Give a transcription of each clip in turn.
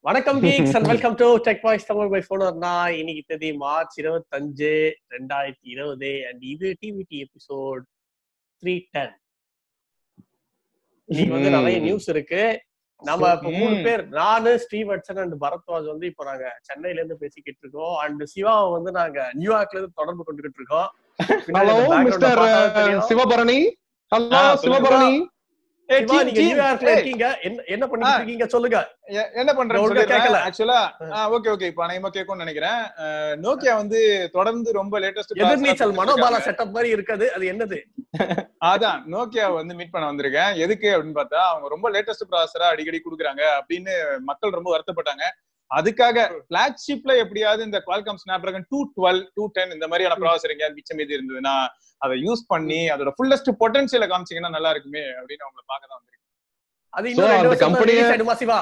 வணக்கம் geeks and welcome to tech voice Tamil by ஃபோனர்னா இன்னைக்கு தேதி மார்ச் இருபத்தஞ்சு ரெண்டாயிரத்தி இருபது அண்ட் இது டிவிடி எபிசோட் த்ரீ டென் இன்னைக்கு வந்து நிறைய நியூஸ் இருக்கு நம்ம இப்ப மூணு ம். பேர் நானு ஸ்ரீவட்சன் அண்ட் பரத்வாஜ் வந்து இப்போ நாங்க சென்னையில இருந்து பேசிக்கிட்டு இருக்கோம் அண்ட் சிவாவை வந்து நாங்க நியூயார்க்ல இருந்து தொடர்பு கொண்டுகிட்டு இருக்கோம் பின்னாடி ஹலோ இந்த background மிஸ்டர் பார்த்தாலே தெரியும். சிவபரணி ஹலோ ஆ, சொல்லுங்க. சிவபரணி ஏய், சிவா டீம், நீங்க டீம். நியூயார்க்ல ஏய், இருக்கீங்க என்ன என்ன பண்ணிட்டு இருக்கீங்க சொல்லுங்க எ- என்ன பண்றேன்னு ஒழுங்கா கேட்கல. சொல்லிடுறேன். ஆக்சுவலா ஓகே ஓகே இப்ப அநேகமா கேட்கும்னு நினைக்கிறேன் அஹ், நோக்கியா வந்து தொடர்ந்து ரொம்ப லேட்டஸ்ட் எதிர்நீச்சல் மனோபாலா செட்டப் மாதிரி இருக்காது அது என்னது அதான் நோக்கியா வந்து மீட் பண்ண வந்திருக்கேன் எதுக்கு அப்படின்னு பார்த்தா அவங்க ரொம்ப லேட்டஸ்ட் ப்ராசரா அடிக்கடி கொடுக்குறாங்க அப்படின்னு மக்கள் ரொம்ப வருத்தப்பட்டாங்க அதுக்காக பிளாக்ஷிப்ல எப்படியாவது இந்த Qualcomm Snapdragon two twelve two ten இந்த மாதிரியான ப்ராசர் எங்கேயாவது மிச்சம் மீதி இருந்ததுன்னா அதை யூஸ் பண்ணி அதோட ஃபுல்லஸ்ட் பொட்டன்ஷியலை காமிச்சீங்கன்னா நல்லா இருக்குமே அப்படின்னு அவங்களை பார்க்க தான் வந்திருக்கேன் அது So, இன்னும் ரெண்டு அந்த வருஷம் company- ரிலீஸ் ஆயிடுமா சிவா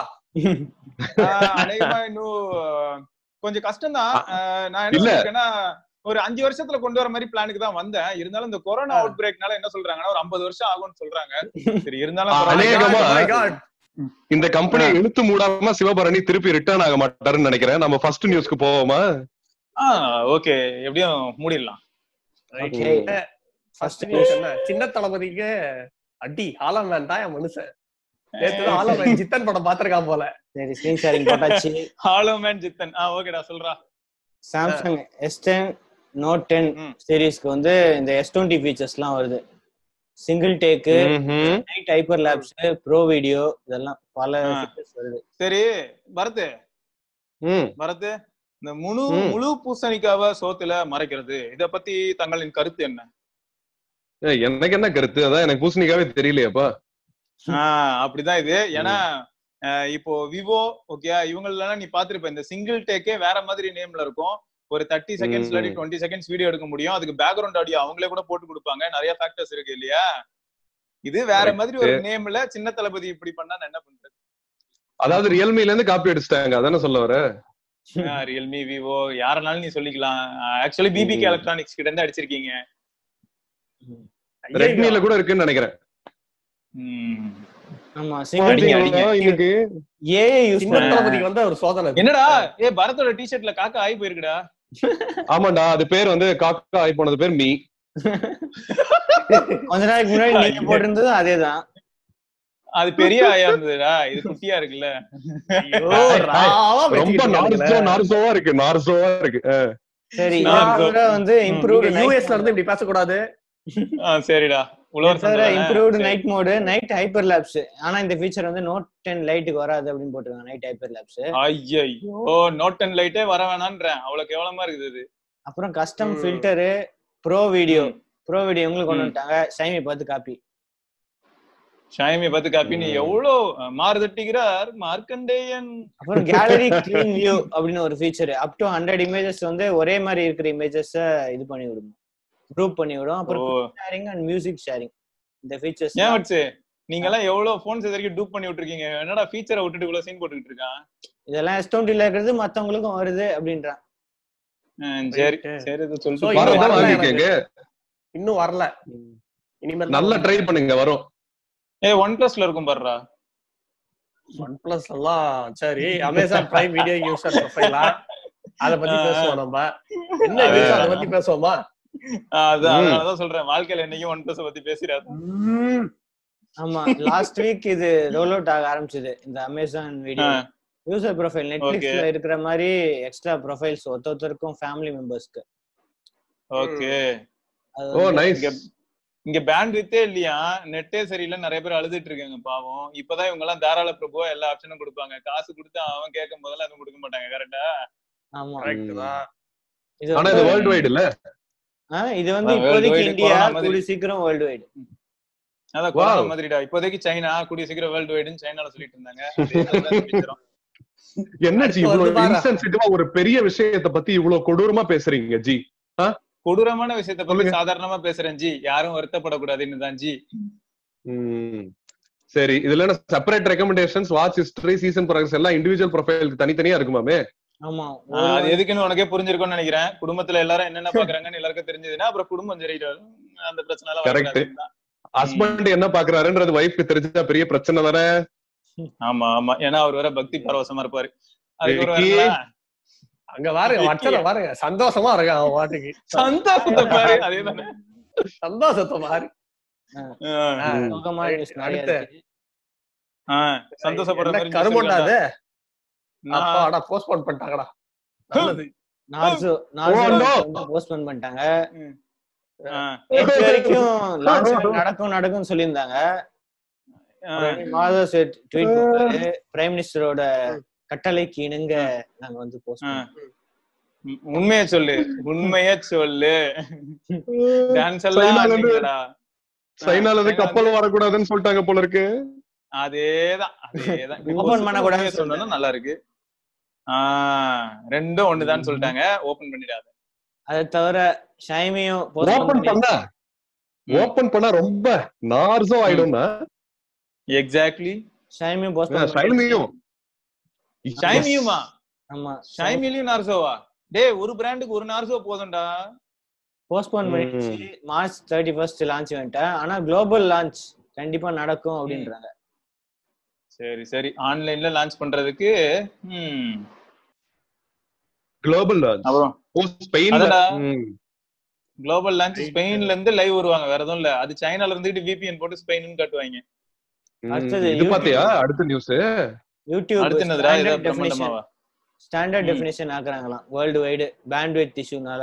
ஆஹ் அநேகமா இன்னும் அஹ், கொஞ்சம் கஷ்டம் தான் நான் என்ன இல்ல. சொல்லிருக்கேன்னா ஒரு அஞ்சு வருஷத்துல கொண்டு வர மாதிரி பிளானுக்கு தான் வந்தேன் இருந்தாலும் இந்த கொரோனா ஆ. அவுட் பிரேக்னால என்ன சொல்றாங்கன்னா ஒரு 50 வருஷம் ஆகும்னு சொல்றாங்க சரி இருந்தாலும் ஆ, பரவாயில்ல. அநேகமா. Oh my God. இந்த கம்பெனியை இழுத்து மூடாம சிவபரணி திருப்பி ரிட்டர்ன் ஆக மாட்டாருன்னு நினைக்கிறேன் நம்ம ஃபர்ஸ்ட் நியூஸ்க்கு போவோமா ஆ ஓகே எப்படியும் மூடிடலாம் Okay. First news என்ன சின்ன தளபதிக்கு அடி ஆலம் வேண்டாம் என் மனுஷன் நேத்து தான் ஆலம் ஜித்தன் படம் பாத்திருக்கான் போல சரி ஸ்கிரீன் ஷேரிங் போட்டாச்சு ஹாலோ மேன் ஜித்தன் ஆ ஓகேடா சொல்றா Samsung S ten note ten ம். சீரீஸ்க்கு வந்து இந்த எஸ் டுவெண்ட்டி ஃபீச்சர்ஸ்லாம் வருது சிங்கிள் டேக்கு ம்ஹும். Night hyper hyperlapse pro video இதெல்லாம் பல ஆ. ஃபீச்சர்ஸ் வருது சரி பரத் ம். பரத் இந்த முழு ம். முழு பூசணிக்காவ சோத்துல மறைக்கிறது இத பத்தி தங்களின் கருத்து என்ன ஏய், எனக்கு என்ன கருத்து அதான் எனக்கு பூசணிக்காவே தெரியலையேப்பா ஆஹ் அப்படிதான் இது ஏன்னா அஹ் இப்போ விவோ ஓகே இவங்களெல்லாம் நீ பாத்திருப்ப இந்த சிங்கிள் டேக்கே வேற மாதிரி நேம்ல இருக்கும் ஒரு தேர்ட்டி செகண்ட்ஸ் இல்லாட்டி ம். டுவெண்ட்டி செகண்ட்ஸ் வீடியோ எடுக்க முடியும் அதுக்கு பேக்ரவுண்ட் ஆடியோ அவங்களே கூட போட்டு கொடுப்பாங்க நிறைய ஃபேக்டர்ஸ் இருக்கு இல்லையா இது வேற Correct. மாதிரி ஒரு நேம்ல சின்ன தளபதி இப்படி பண்ணா நான் என்ன பண்றது அதாவது ரியல்மில இருந்து காப்பி அடிச்சிட்டாங்க அதானே சொல்ல வர ரியல்மி விவோ யாரனாலும் நீ சொல்லிக்கலாம் ஆக்சுவலி பிபிகே ம். எலக்ட்ரானிக்ஸ் கிட்ட இருந்து அடிச்சிருக்கீங்க ரெட்மில கூட இருக்குன்னு நினைக்கிறேன் ம். ஆமா அடிங்க, சிங்கிள் அடிங்க. பாத்தீங்களா, இன்னைக்கு ஏஐ யூஸ் சின்ன பண்ண தளபதிக்கு வந்து ஒரு சோதனை இது. என்னடா ஏ பரத்தோட டிஷர்ட்ல காக்கா ஆகி போயிருக்குடா ஆமாண்டா அது பேர் வந்து காக்கா ஆகி போனது பேர் மீ கொஞ்ச நாளைக்கு முன்னாடி நீங்க போட்டிருந்ததும் அதேதான் அது பெரிய ஆயா இருந்ததுடா இது குட்டியா இருக்குல்ல ஐயோ, ராவா ரொம்ப பேசிக்கிட்டு நார்சோ இருக்கானுங்களே. நார்சோவா இருக்கு நார்சோவா இருக்கு அஹ். சரி நான் இதோட வந்து இம்ப்ரூவ்டு நீங்க யூஎஸ்ல இருந்து இப்படி பேசக்கூடாது ஆ, சரிடா உழவர் தவிர சந்தை இம்ப்ரூவ்டு தானே? Night mode night hyper lapse ஆனா இந்த ஃபீச்சர் வந்து நோட் டென் லைட்டுக்கு வராது அப்படின்னு போட்டிருக்காங்க நைட் ஹைப்பர் லேப்ஸ் ஐயையோ நோட் டென் லைட்டே வர வேணான்றேன் அவ்வளவு கேவலமா இருக்குது இது அப்புறம் கஸ்டம் ம். ஃபில்டரு ப்ரோ வீடியோ ம். ப்ரோ வீடியோ உங்களுக்கு கொண்டு ம். வந்துட்டாங்க ஷைமி பார்த்து காப்பி ஷாயமி பார்த்து காப்பி நீ ம். எவ்வளவு மாறுதட்டிக்கிறார் மார்க்கண்டேயன் அப்புறம் கேலரி க்ளீன் வியூ அப்படின்னு ஒரு feature up to hundred images வந்து ஒரே மாதிரி இருக்கிற இமேஜஸ் இது பண்ணி விடும் குரூப் பண்ணி விடும் ஓ அப்புறம் ஷேரிங் அண்ட் மியூசிக் ஷேரிங் இந்த ஃபீச்சர்ஸ் ஏன் வச்சு நீங்க எல்லாம் எவ்வளவு போன்ஸ் இது வரைக்கும் டூப் பண்ணி விட்டுருக்கீங்க என்னடா ஃபீச்சரை விட்டுட்டு இவ்வளவு சீன் போட்டுக்கிட்டு இருக்கான் இதெல்லாம் எஸ் டுவெண்ட்டில இருக்கிறது மத்தவங்களுக்கும் வருது அப்படின்றான் ம், சரி Right. சரி இது So, சொல்லிட்டு இன்னும் வரதான் வரல வாங்கிக்கங்க இன்னும் வரல இனிமேல் நல்லா ட்ரை பண்ணுங்க வரும் ஏ ஒன் பிளஸ்ல இருக்கும் பாருடா ஒன் பிளஸ் எல்லாம் சரி அமேசான் பிரைம் வீடியோ யூசர் ப்ரொஃபைலா அத பத்தி ஆ, ஆ. பேசுவோம் நம்ம என்ன நியூஸ் அத பத்தி பேசுவோமா ஆ, அதான் ம். அதனாலதான் சொல்றேன் வாழ்க்கையில என்னைக்கும் ஒன் பிளஸ் பத்தி பேசிடாது ஆமா லாஸ்ட் வீக் இது ரோல் அவுட் ஆக ஆரம்பிச்சது இந்த அமேசான் வீடியோ ஆ. யூசர் ப்ரொஃபைல் நெட்ஃபிளிக்ஸ்ல இருக்கிற மாதிரி எக்ஸ்ட்ரா ப்ரொஃபைல்ஸ் ஒருத்த ஒருத்தருக்கும் ஃபேமிலி மெம்பர்ஸ்க்கு ஓகே அது ஓ வந்து நைஸ் இங்க இங்க பேண்ட் வித்தே இல்லையா நெட்டே சரியில்லை நிறைய பேர் அழுதுட்டு இருக்காங்க பாவம் இப்பதான் இவங்க எல்லாம் தாராள பிரபுவா எல்லா ஆப்ஷனும் கொடுப்பாங்க காசு கொடுத்து அவன் கேட்கும் போதெல்லாம் எதுவும் கொடுக்க மாட்டாங்க கரெக்டா ஆமா கரெக்ட் தான் இது ஆனா வந்து இது வேர்ல்டு வைடு இல்ல ஆ, இது வந்து ஆ, இப்போதைக்கு worldwide இந்தியா corona மாதிரி. கூடி சீக்கிரம் வேர்ல்டு வைடு அதான் கொரோனா Wow. மாதிரிடா இப்போதைக்கு சைனா கூடிய சீக்கிரம் வேர்ல்டு வைடுன்னு சைனால சொல்லிட்டு இருந்தாங்க அதே மாதிரிதான் இந்த picture உம். என்ன ஜி அடுத்து இவ்வளவு வந்து பாரா. இன்சென்சிட்டிவா ஒரு பெரிய விஷயத்தை பத்தி இவ்வளவு கொடூரமா பேசுறீங்க ஜி கொடூரமான விஷயத்த பத்தி சொல்லுங்க. சாதாரணமா பேசுறேன் ஜி யாரும் வருத்தப்படக்கூடாதுன்னு தான் ஜி ம். சரி இதுல என்ன separate recommendations watch history season progress எல்லாம் இண்டிவிஜுவல் ப்ரொஃபைலுக்கு தனித்தனியா இருக்குமாமே ஆமா ஆ, அது எதுக்குன்னு உனக்கே புரிஞ்சிருக்கும்னு நினைக்கிறேன் குடும்பத்துல எல்லாரும் என்னென்ன பாக்குறாங்கன்னு எல்லாருக்கும் தெரிஞ்சதுன்னா அப்புறம் குடும்பம் சரியிடும் அந்த பிரச்சனை எல்லாம் Correct. வரக்கூடாதுன்னு தான். ஹஸ்பண்ட் என்ன பாக்குறாருன்றது ஒய்ஃப்க்கு தெரிஞ்சா பெரிய பிரச்சனை தானே ஆமா ஆமா ஏன்னா அவர் வேற பக்தி பரவசமா இருப்பாரு அதுக்கு ஒரு விக்கி. வரங்களா? அங்க பாருங்க வச்சத பாருங்க சந்தோஷமா இருக்கான் அவன் பாட்டுக்கு சந்தோஷத்தை பாரு அதேதானே சந்தோஷத்தை பாரு ஆ, ஆ, ம். சோகமான news நிறைய அடுத்து. இருக்கு. ஆ, சந்தோஷப்படுற என்ன மாதிரி கருமண்டா அது நான் அப்பாடா போஸ்ட்போன் பண்ணிட்டாங்கடா நல்லது நார்சோ நார்சோ Oh, no. வந்து போஸ்ட்போன் பண்ணிட்டாங்க ஆ, நேற்று வரைக்கும் லான்ச் நடக்கும் நடக்கும்னு சொல்லியிருந்தாங்க ஆ, மாதவ் ட்வீட் போட்டாரு பிரைம் மினிஸ்டரோட கட்டளைக்கு இணங்க நாங்க வந்து போஸ்ட் ஆ. உம், உண்மைய சொல்லு உண்மைய சொல்லு டான்ஸ் எல்லாம் சைனால இருந்து- ஆடுனீங்களா? சைனால இருந்து சைனால கப்பல் வரக்கூடாதுன்னு சொல்லிட்டாங்க போல இருக்கு அதேதான் அதேதான் Open பண்ணக்கூடாதுன்னு உண்மைய சொல்லணும்னா நல்லா இருக்கு ஆஹ் ரெண்டும் ஒண்ணுதான் சொல்லிட்டாங்க ஓபன் பண்ணிடாத அதை தவிர ஷைமியும் ஓபன் போஸ்ட்போன் பண்ணா ஓபன் பண்ணா ரொம்ப நார்ஸோ ஆயிடும்னா எக்ஸாக்ட்லி ஷைமியும் போஸ்ட்போன் ஷைனியும் ஷைமியுமா ஆமா ஷைமிலையும் நார்சோவா டேய் ஒரு பிராண்டுக்கு ஒரு நார்சோ போதும்டா போஸ்ட்போன் பண்ணிடுச்சு மார்ச் தேர்ட்டி ஃபர்ஸ்ட் லான்ச் வந்துட்டேன் ஆனா குளோபல் லான்ச் கண்டிப்பா நடக்கும் அப்படின்றாங்க சரி சரி ஆன்லைன்ல லான்ச் பண்றதுக்கு ம் குளோபல் லான்ச் அப்புறம் ஓ ஸ்பெயின்ல அடடா. ம். குளோபல் லான்ச் ஸ்பெயின்ல இருந்து லைவ் வருவாங்க வேற எதுவும் இல்ல அது சைனால இருந்துட்டு விபிஎன் போட்டு ஸ்பெயின்னு காட்டுவாங்க ம். அடுத்தது இது YouTube. பாத்தியா அடுத்த நியூஸ் யூடியூப் அடுத்து என்னதுடா ஸ்டாண்டர்ட் ஏதாவது டெஃபினிஷன் பிரம்மாண்டமாவா ஸ்டாண்டர்ட் ம். டெஃபினிஷன் ஆக்குறாங்களாம் வேர்ல்டு வைடு பேண்ட்வித் இஷ்யூனால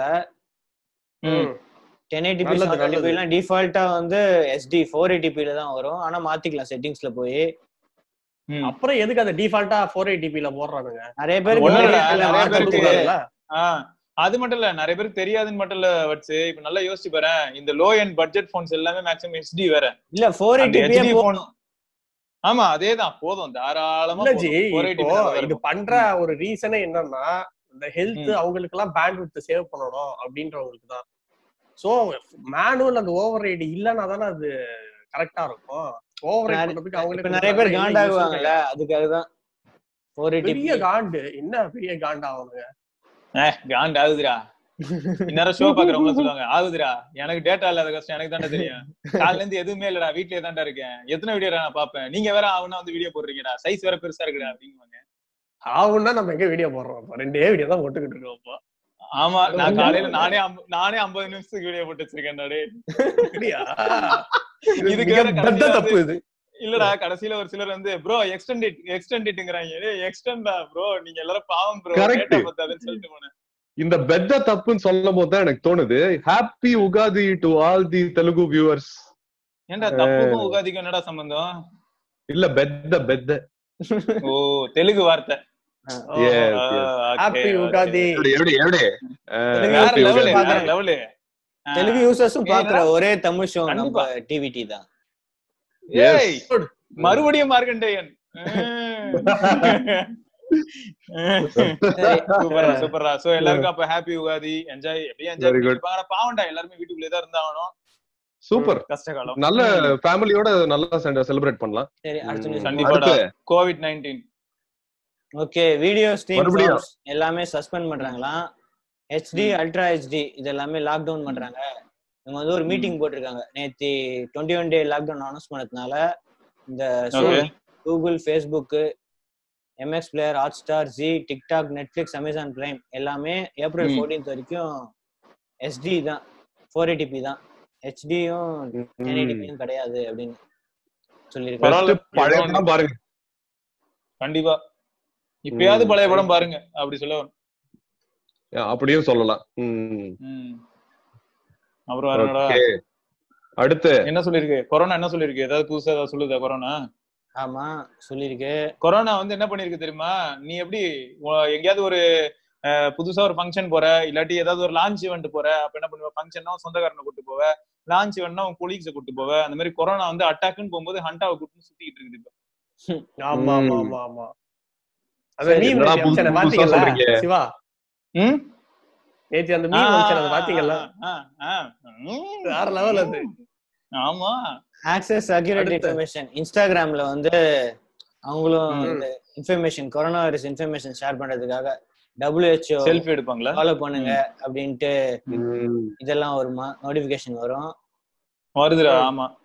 ம் டென் எயிட்டி நல்லது, பி நல்லது. எல்லாம் டிஃபால்ட்டா வந்து எஸ்டி ஃபோர் எயிட்டிபில தான் வரும் ஆனா மாத்திக்கலாம் செட்டிங்ஸ்ல போய் ம். அப்புறம் எதுக்கு அதை டிஃபால்ட்டா ஃபோர் எயிட்டிபில போடுறானுங்க நிறைய பேர் ஒண்ணும் இல்லடா, இல்ல, நிறைய மாத்த பேருக்கு- கொடுக்கலாம்ல? ஆ, அது மட்டும் இல்ல நிறைய பேருக்கு தெரியாதுன்னு மட்டும் இல்ல வச்சு இப்ப நல்லா யோசிச்சு பாரு இந்த லோ எண்ட் பட்ஜெட் போன்ஸ் எல்லாமே மேக்ஸிமம் HD வேற இல்ல ஃபோர் அந்த எயிட்டி HD phone- ஆமா அதேதான் போதும் தாராளமா இல்ல ஜி போதும். 480p இப்போ நல்லா இது இருக்கும். பண்ற ஒரு ரீசனே என்னன்னா இந்த ஹெல்த் ம். அவங்களுக்கு எல்லாம் பேண்ட் வித் சேவ் பண்ணணும் அப்படின்றவங்களுக்கு தான் சோ மேனுவல் அந்த ஓவர் ரைடு இல்லைன்னா தானே அது கரெக்டா இருக்கும் ஓவர் ரைட் நிறைய- பண்றதுக்கு இப்ப அவங்களுக்கு நிறைய பேர் கொடுத்தாங்க, காண்டாகுவாங்கல்ல அதுக்காக தான் ஃபோர் பெரிய எயிட்டி காண்டு என்ன பெரிய காண்டா அவனுங்க ஏய், காண்டு ஆகுதுடா இந்நேரம் ஷோ பாக்குறவங்க சொல்லுவாங்க ஆகுதுடா எனக்கு டேட்டா இல்லாத கஷ்டம் எனக்கு தானே தெரியும் காலைல இருந்து எதுவுமே இல்லடா வீட்லயே தான்டா இருக்கேன் எத்தனை வீடியோ நான் பாப்பேன் நீங்க வேற அவனா வந்து வீடியோ போடுறீங்கடா சைஸ் வேற பெருசா இருக்குடா அப்படிங்குவாங்க ஆகும்னா நம்ம எங்க வீடியோ போடுறோம் இப்ப ரெண்டே வீடியோ தான் போட்டுக்கிட்டு இருக்கோம் இப்போ ஆமா நான் காலையில நானே அம்ப- நானே ஐம்பது நிமிஷத்துக்கு வீடியோ போட்டு வச்சிருக்கேன் டே அப்படியா இதுக்கு மிக வேற பெத்த கடைசியா தப்பு இது இல்லடா கடைசியில ஒரு சிலர் வந்து ப்ரோ எக்ஸ்டெண்டிட் எக்ஸ்டெண்டிட்ங்கறாங்க எக்ஸ்டெண்டா ப்ரோ நீங்க எல்லாரும் பாவம் ப்ரோ Correct. டேட்டா பத்தாதுன்னு சொல்லிட்டு போனேன் இந்த பெத்த தப்புன்னு சொல்லும் போது தான் எனக்கு தோணுது happy Ugadi to all the Telugu viewers ஏன்டா தப்புக்கும் உகாதிக்கும் என்னடா சம்பந்தம் இல்ல பெத்த பெத்த ஓ தெலுங்கு வார்த்தை Yes, ஆ, yes. okay, happy okay. Ugadi எப்படி எப்படி எப்படி தெலுங்கு வேற happy லெவலு உகாதி. வேற லெவலு தெலுங்கு யூசர்ஸும் ஏய், பாக்குற ஒரே தமிழ் ஷோ நம்ம கண்டிப்பா. டிவிடி தான் Yes. ஏய் மறுபடியும் மார்க்கண்டேயன் சரி. சூப்பரா சூப்பரா சோ எல்லாருக்கும் அப்ப ஹாப்பி உகாதி என்ஜாய் எப்படி என்ஜாய் Very good. பண்ணிருப்பாங்க ஆனா பாவம்டா எல்லாருமே வீட்டுக்குள்ளே தான் இருந்தாகணும் சூப்பர் கஷ்ட காலம் நல்ல ஃபேமிலியோட நல்லா செலிப்ரேட் பண்ணலாம் சரி அடுத்த ம். நியூஸ் கண்டிப்பாடா அடுத்து. Covid nineteen okay video stream மறுபடியும். எல்லாமே சஸ்பெண்ட் பண்றாங்களாம் ஹெச்டி ம். அல்ட்ரா ஹெச்டி இது எல்லாமே லாக்டவுன் பண்றாங்க இவங்க வந்து ஒரு மீட்டிங் போட்டிருக்காங்க நேத்தி twenty one day lockdown announce பண்ணதுனால இந்த Okay. Google Facebook MX player Hotstar Zee TikTok Netflix Amazon Prime எல்லாமே ஏப்ரல் ம். ஃபோர்டீன்த் வரைக்கும் எஸ்டி தான் ஃபோர் எயிட்டிபி தான் ஹெச்டியும் டென் எயிட்டிபியும் கிடையாது அப்படின்னு சொல்லியிருக்காங்க பரவாயில்ல. First பழைய படம் பாருங்க கண்டிப்பா இப்பயாவது ம். பழைய படம் பாருங்க அப்படி சொல்ல வரேன். அப்படியும் சொல்லலாம் ம். ம். அப்புறம் வேற என்னடா? Okay. அடுத்து என்ன சொல்லிருக்கு கொரோனா என்ன சொல்லிருக்கு ஏதாவது புதுசா ஏதாவது சொல்லுதா கொரோனா ஆமா சொல்லியிருக்கு கொரோனா வந்து என்ன பண்ணிருக்கு தெரியுமா நீ எப்படி உ- எங்கேயாவது ஒரு அஹ், புதுசா ஒரு ஃபங்க்ஷன் போற இல்லாட்டி ஏதாவது ஒரு லான்ச் ஈவெண்ட் போற அப்ப என்ன பண்ணுவ ஃபங்க்ஷன்னா சொந்தக்காரனை கூட்டு போவ லான்ச் ஈவெண்ட்னா உன் கொலீக்ஸை கூட்டு போவ அந்த மாதிரி கொரோனா வந்து அட்டாக்குன்னு போகும்போது ஹண்டாவை கூட்டு சுத்திட்டு இருக்குது இப்ப ஆமா ஆமா ம். ஆமா ஆமா அந்த சரி, மீம் என்னடா நேத்து புதுசு அமிச்சானே, புதுசா பாத்தீங்களா சொல்றீங்க? சிவா ம்? நேத்து அந்த மீம் அமிச்சானே, பாத்தீங்களா ஆ, ஆ, ஆ. ம். வேற level அது. ஆமா ஆக்சஸ் செக்யூரிட்டி அடுத்து. இன்ஃபர்மேஷன் இன்ஸ்டாகிராம்ல வந்து அவங்களும் ம். இந்த information corona virus information share பண்றதுக்காக டபிள்யூஹெச்ஓ செல்ஃபி எடுப்பாங்களா ஃபாலோ பண்ணுங்க அப்படின்ட்டு ம். இதெல்லாம் வருமா நோட்டிபிகேஷன் வரும் வருதுடா ஆமா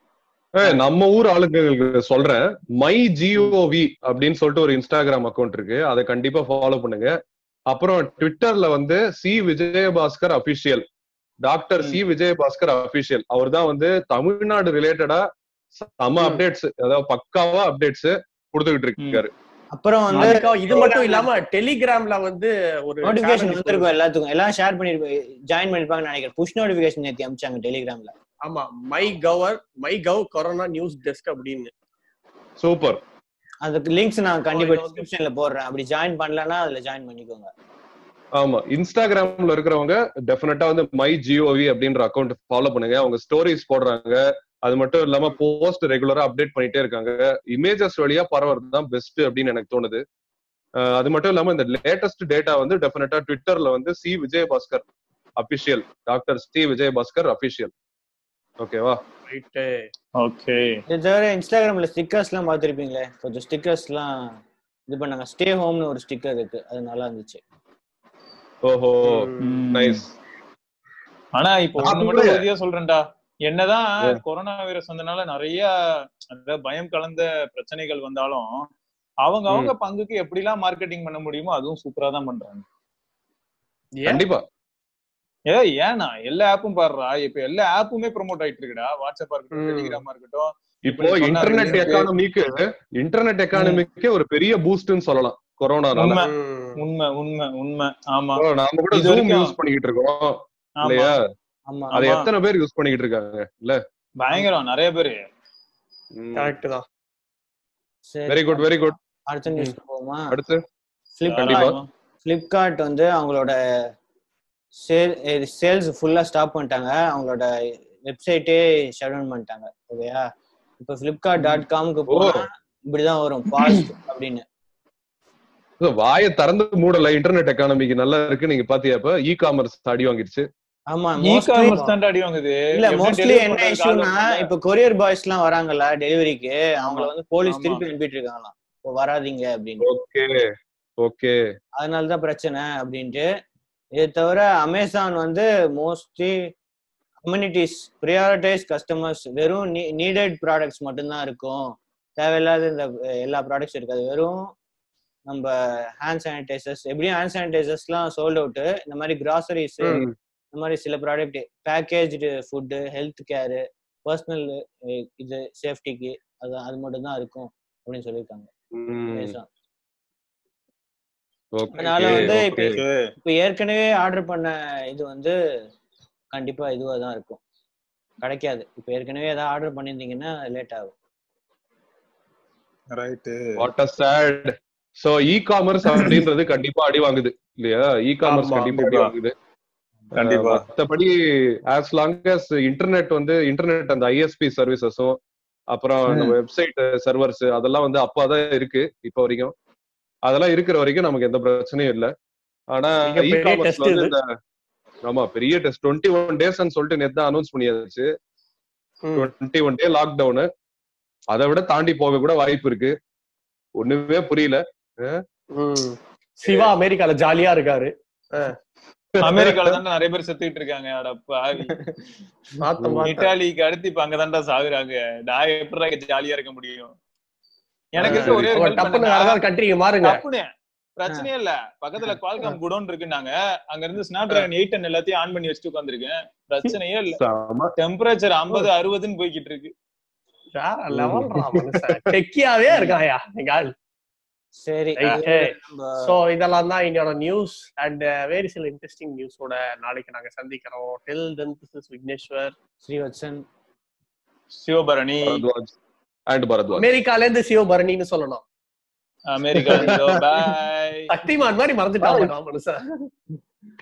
ஏய், நம்ம ஊர் ஆளுங்களுக்கு சொல்றேன் மை ஜிஓவி அப்படின்னு சொல்லிட்டு ஒரு இன்ஸ்டாகிராம் அக்கவுண்ட் இருக்கு அதை கண்டிப்பா ஃபாலோ பண்ணுங்க அப்புறம் ட்விட்டர்ல வந்து C Vijayabaskar official doctor C Vijayabaskar official அவர் தான் வந்து தமிழ்நாடு ரிலேட்டடா செம ம். அப்டேட்ஸ் அதாவது பக்காவா அப்டேட்ஸ் கொடுத்துக்கிட்டு இருக்காரு அப்புறம் வந்து அதுக்காக இது மட்டும் இல்லாம டெலிகிராம்ல வந்து ஒரு நோட்டிபிகேஷன் channel வந்திருக்கும் எல்லாத்துக்கும் எல்லாம் ஷேர் பண்ணி ஜாயின் பண்ணிருப்பாங்கன்னு நினைக்கிறேன் புஷ் நோட்டிபிகேஷன் நேத்தி அமிச்சாங்க டெலிகிராம்ல ஆமா my cover my gov corona news desk அப்படின்னு சூப்பர் அதுக்கு லிங்க்ஸ் நான் கண்டிப்பா இது வந்து- டிஸ்கிரிப்ஷன்ல போடுறேன் அப்படி ஜாயின் பண்ணலன்னா அதுல ஜாயின் பண்ணிக்கோங்க ஆமா இன்ஸ்டாகிராம்ல இருக்கிறவங்க டெஃபினட்டா வந்து மை ஜிஓவி அப்படின்ற அக்கௌண்ட் ஃபாலோ பண்ணுங்க அவங்க ஸ்டோரிஸ் போடுறாங்க அது மட்டும் இல்லாம போஸ்ட் ரெகுலரா அப்டேட் பண்ணிட்டே இருக்காங்க இமேஜஸ் வழியா பரவுறது தான் பெஸ்ட் அப்படின்னு எனக்கு தோணுது அஹ் அது மட்டும் இல்லாம இந்த லேட்டஸ்ட் டேட்டா வந்து டெஃபினட்டா ட்விட்டர்ல வந்து C Vijayabaskar official doctor C Vijayabaskar official ஓகேவா ரைட்டு ஓகே இது தவிர இன்ஸ்டாகிராம்ல ஸ்டிக்கர்ஸ் எல்லாம் பார்த்திருப்பீங்களே கொஞ்சம் ஸ்டிக்கர்ஸ் எல்லாம் இது பண்ணாங்க ஸ்டே ஹோம்னு ஒரு ஸ்டிக்கர் இருக்கு அது நல்லா இருந்துச்சு ஓஹோ நைஸ் ஆனா இப்போ ஒண்ணு அப்படி மட்டும் இல்ல. உறுதியா சொல்றேன்டா என்னதான் கொரோனா வைரஸ் வந்தனால நிறைய அந்த பயம் கலந்த பிரச்சனைகள் வந்தாலும் அவங்க அவங்க பங்குக்கு எப்படிலாம் மார்க்கெட்டிங் பண்ண முடியுமோ அதுவும் சூப்பரா தான் பண்றாங்க கண்டிப்பா ஏ ஏன்னா எல்லா ஆப்பும் பாடுறா இப்ப எல்லா ஆப்புமே ப்ரோமோட் ஆயிட்டு இருக்குடா வாட்ஸ்அப்பா இருக்கட்டும் ம். டெலிகிராமா இருக்கட்டும் இப்போ இப்படி சொன்னா இன்டர்நெட் இருக்கு. எக்கானமிக்கு இன்டர்நெட் எக்கானமிக்கு ஒரு பெரிய பூஸ்ட்னு சொல்லலாம் கொரோனானால உண்மை உண்மை உண்மை உண்மை ஆமா இப்போ நாம கூட இது ஜூம் வரைக்கும் யூஸ் பண்ணிக்கிட்டு இருக்கோம் ஆமா இல்லையா ஆமா அதை ஆமா. எத்தனை பேர் யூஸ் பண்ணிக்கிட்டு இருக்காங்க இல்ல பயங்கரம் நிறைய பேரு கரெக்ட் தான் சரி வெரி குட் வெரி குட் அடுத்த நியூஸ் போவோமா அடுத்து ஃபிளிப்கார்ட் ஃபிளிப்கார்ட் வந்து அவங்களோட சேல் சேல்ஸ் ஃபுல்லா ஸ்டாப் பண்ணிட்டாங்க அவங்களோட வெப்சைட்டே ஷட் டவுன் பண்ணிட்டாங்க ஓகேயா இப்போ ஃபிளிப்கார்ட் டாட் காம்க்கு போனா இப்படிதான் வரும் பாஸ்ட் அப்படின்னு So, வாயை திறந்து மூடல இன்டர்நெட் எக்கானமிக்கு நல்லா இருக்கு நீங்க பாத்தியா இப்ப இ காமர்ஸ் அடி வாங்கிருச்சு ஆமா இ mostly- காமர்ஸ் தான் அடி வாங்குது இல்ல எப்படி மோஸ்ட்லி deliver என்ன பண்றதுக்கு இஷ்யூனா ஆள் வரல. இப்ப கொரியர் பாய்ஸ் எல்லாம் வராங்கல்ல டெலிவரிக்கு அவங்கள வந்து போலீஸ் ஆமா. திருப்பி அனுப்பிட்டு இருக்காங்களாம் இப்போ வராதீங்க அப்படின்னு ஓகே ஓகே அதனாலதான் பிரச்சனை அப்படின்ட்டு இதை தவிர அமேசான் வந்து மோஸ்ட்லி கம்யூனிட்டிஸ் ப்ரியாரிட்டைஸ் கஸ்டமர்ஸ் வெறும் நீடட் ப்ராடக்ட்ஸ் மட்டும்தான் இருக்கும் தேவையில்லாத இந்த அஹ், எல்லா ப்ராடக்ட்ஸ் இருக்காது வெறும் நம்ம ஹேண்ட் சானிடைசர்ஸ் எப்படியும் ஹேண்ட் சானிடைசர்ஸ்லாம் சோல்ட் அவுட்டு இந்த மாதிரி கிராசரிஸ் இந்த மாதிரி சில product packaged food health care personal இது சேஃப்டிக்கு அது அது மட்டும் தான் இருக்கும் அப்படின்னு சொல்லியிருக்காங்க Amazon. அதனால வந்து இப்ப இப்ப ஏற்கனவே ஆர்டர் பண்ண இது வந்து கண்டிப்பா இதுவா தான் இருக்கும் கிடைக்காது இப்ப ஏற்கனவே ஏதாவது ஆர்டர் பண்ணியிருந்தீங்கன்னா லேட் ஆகும் right what a sad so e commerce அப்படின்றது கண்டிப்பா அடி வாங்குது இல்லையா இ காமர்ஸ் ஆமா, கண்டிப்பா அடி கண்டிப்பா. வாங்குது கண்டிப்பா மத்தபடி ஆஸ் லாங் as இன்டர்நெட் வந்து இன்டர்நெட் அந்த ஐஎஸ்பி சர்வீசஸும் அப்புறம் ம். நம்ம வெப்சைட் சர்வர்ஸ் அதெல்லாம் வந்து அப்பாதான் இருக்கு இப்ப வரைக்கும் அதெல்லாம் இருக்கிற வரைக்கும் நமக்கு எந்த பிரச்சனையும் இல்ல ஆனா இ மிகப்பெரிய காமர்ஸ் test வந்து இது. இந்த ஆமா பெரிய டெஸ்ட் டுவெண்ட்டி ஒன் டேஸ் சொல்லிட்டு நேத்து அனௌன்ஸ் பண்ணியாச்சு டுவெண்ட்டி ஒன் டே லாக்டவுனு அதை விட தாண்டி போக கூட வாய்ப்பு இருக்கு ஒண்ணுமே புரியல சிவா அமெரிக்கால ஜாலியா இருக்காரு அமெரிக்கால தான் நிறைய பேர் செத்துக்கிட்டு இருக்காங்க அட பாவி பார்த்தேன், பார்த்தேன். இட்டாலிக்கு அடுத்து இப்ப அங்கதான்டா சாகுறாங்க நான் எப்படி ஜாலியா இருக்க முடியும் எனக்கு இருக்க ஒரே ஒரு ஒரு help டப்புன்னு என்னன்னா, வேற ஏதாவது கண்ட்ரிக்கு மாறுங்க டப்புனு பிரச்சனையே இல்ல பக்கத்துல குவால்காம் குடோன் இருக்குன்னாங்க அங்க இருந்து ஸ்னாப் டிராகன் எயிட் டென் எல்லாத்தையும் ஆன் பண்ணி வச்சுட்டு உட்காந்துருக்கேன் பிரச்சனையே இல்ல செம. டெம்பரேச்சர் 50 அறுபதுன்னு போய்கிட்டு இருக்கு வேற லெவல்ரா மனுஷன் டெக்கியாவே இருக்காயா எங்க ஆள் சரி Right. நம்ம சோ இதெல்லாம் தான் என்னோட நியூஸ் அண்ட் வேறு சில இன்ட்ரெஸ்டிங் நியூஸோட நாளைக்கு நாங்க சந்திக்கிறோம் till then this is Vigneshwar Srivatsan Sivabharani Bharadwaj and Bharadwaj அமெரிக்கால இருந்து சிவபரணின்னு சொல்லணும் அமெரிக்கா பாய் சக்திமான் மாதிரி மறந்துட்டான் மனுஷன்